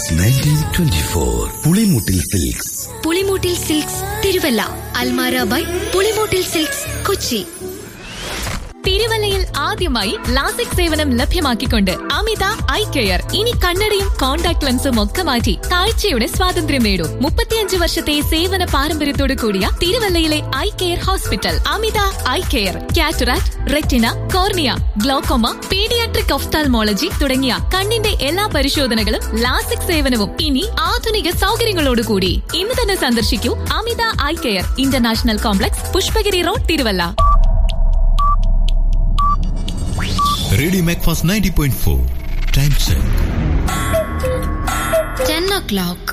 nineteen twenty four Pulimoottil silks Pulimoottil silks Thiruvalla Almara by Pulimoottil silks Kochi തിരുവല്ലയിൽ ആദ്യമായി LASIK സേവനം ലഭ്യമാക്കിക്കൊണ്ട് അമിത ഐ കെയർ ഇനി കണ്ണടയും കോൺടാക്ട് ലെൻസും ഒക്കെ മാറ്റി കാഴ്ചയുടെ സ്വാതന്ത്ര്യം നേടൂ മുപ്പത്തിയഞ്ച് വർഷത്തെ സേവന പാരമ്പര്യത്തോടു കൂടിയ തിരുവല്ലയിലെ eye care hospital Amitha eye care cataract retina cornea glaucoma paediatric ophthalmology തുടങ്ങിയ കണ്ണിന്റെ എല്ലാ പരിശോധനകളും ലാസിക് സേവനവും ഇനി ആധുനിക സൗകര്യങ്ങളോടുകൂടി ഇന്ന് തന്നെ സന്ദർശിക്കൂ Amitha eye care international complex Pushpagiri road Thiruvalla radio Macfast ninety point four time check ten o'clock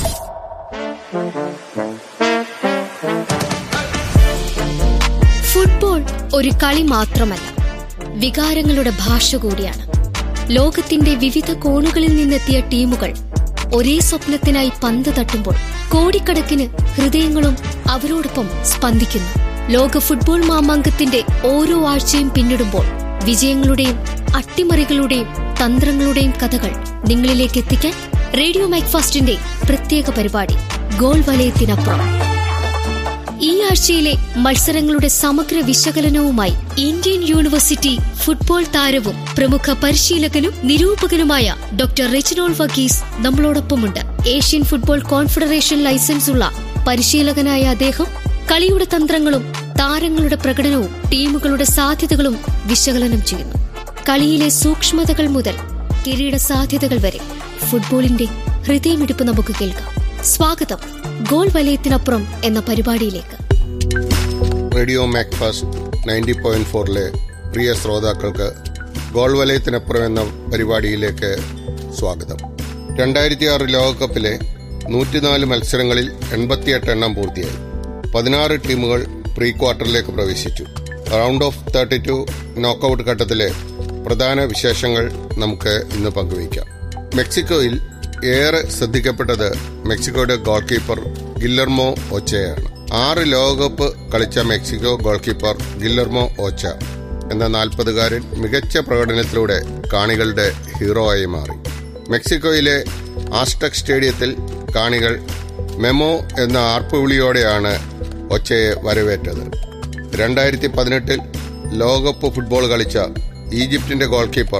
football ഒരു കളി മാത്രമല്ല വികാരങ്ങളുടെ ഭാഷ കൂടിയാണ് ലോകത്തിന്റെ വിവിധ കോണുകളിൽ നിന്നെത്തിയ ടീമുകൾ ഒരേ സ്വപ്നത്തിനായി പന്ത് തട്ടുമ്പോൾ കോടിക്കണക്കിന് ഹൃദയങ്ങളും അവരോടൊപ്പം സ്പന്ദിക്കുന്നു ലോക ഫുട്ബോൾ മാമാങ്കത്തിന്റെ ഓരോ ആഴ്ചയും പിന്നിടുമ്പോൾ വിജയങ്ങളുടെയും അട്ടിമറികളുടെയും തന്ത്രങ്ങളുടെയും കഥകൾ നിങ്ങളിലേക്ക് എത്തിക്കാൻ റേഡിയോ മൈക്ഫാസ്റ്റിന്റെ പ്രത്യേക പരിപാടി ഗോൾ വലയത്തിനപ്പുറം ഈ ആഴ്ചയിലെ മത്സരങ്ങളുടെ സമഗ്ര വിശകലനവുമായി ഇന്ത്യൻ യൂണിവേഴ്സിറ്റി ഫുട്ബോൾ താരവും പ്രമുഖ പരിശീലകനും നിരൂപകനുമായ ഡോക്ടർ റിച്ചിനോൾ വഗീസ് നമ്മളോടൊപ്പമുണ്ട് ഏഷ്യൻ ഫുട്ബോൾ കോൺഫെഡറേഷൻ ലൈസൻസ് ഉള്ള പരിശീലകനായ അദ്ദേഹം കളിയുടെ തന്ത്രങ്ങളും താരങ്ങളുടെ പ്രകടനവും ടീമുകളുടെ സാധ്യതകളും വിശകലനം ചെയ്യുന്നു കളിയിലെ സൂക്ഷ്മതകൾ മുതൽ കിരീട സാധ്യതകൾ വരെ ഫുട്ബോളിന്റെ ഹൃദയമിടിപ്പ് നമുക്ക് കേൾക്കാം സ്വാഗതം ഗോൾ വലയത്തിനപ്പുറം എന്ന പരിപാടിയിലേക്ക് റേഡിയോ മാക്ഫാസ്റ്റ് നയൻറ്റി പോയിന്റ് ഫോറിലെ പ്രിയ ശ്രോതാക്കൾക്ക് ഗോൾ വലയത്തിനപ്പുറം എന്ന പരിപാടിയിലേക്ക് സ്വാഗതം രണ്ടായിരത്തി ആറ് ലോകകപ്പിലെ നൂറ്റിനാല് മത്സരങ്ങളിൽ എൺപത്തിയെട്ട് എണ്ണം പൂർത്തിയായി പതിനാറ് ടീമുകൾ പ്രീ ക്വാർട്ടറിലേക്ക് പ്രവേശിച്ചു round of thirty two knockout ഘട്ടത്തിലെ പ്രധാന വിശേഷങ്ങൾ നമുക്ക് ഇന്ന് പങ്കുവയ്ക്കാം മെക്സിക്കോയിൽ ഏറെ ശ്രദ്ധിക്കപ്പെട്ടത് മെക്സിക്കോയുടെ ഗോൾ കീപ്പർ ഗില്ലർമോ ഒച്ചയാണ് ആറ് ലോകകപ്പ് കളിച്ച മെക്സിക്കോ ഗോൾ കീപ്പർ ഗില്ലർമോ ഓച്ച എന്ന നാൽപ്പതുകാരൻ മികച്ച പ്രകടനത്തിലൂടെ കാണികളുടെ ഹീറോ ആയി മാറി മെക്സിക്കോയിലെ ആസ്റ്റക് സ്റ്റേഡിയത്തിൽ കാണികൾ മെമോ എന്ന ആർപ്പുവിളിയോടെയാണ് ഒച്ചയെ വരവേറ്റത് രണ്ടായിരത്തി പതിനെട്ടിൽ ലോകകപ്പ് ഫുട്ബോൾ കളിച്ച ഈജിപ്തിന്റെ ഗോൾ കീപ്പർ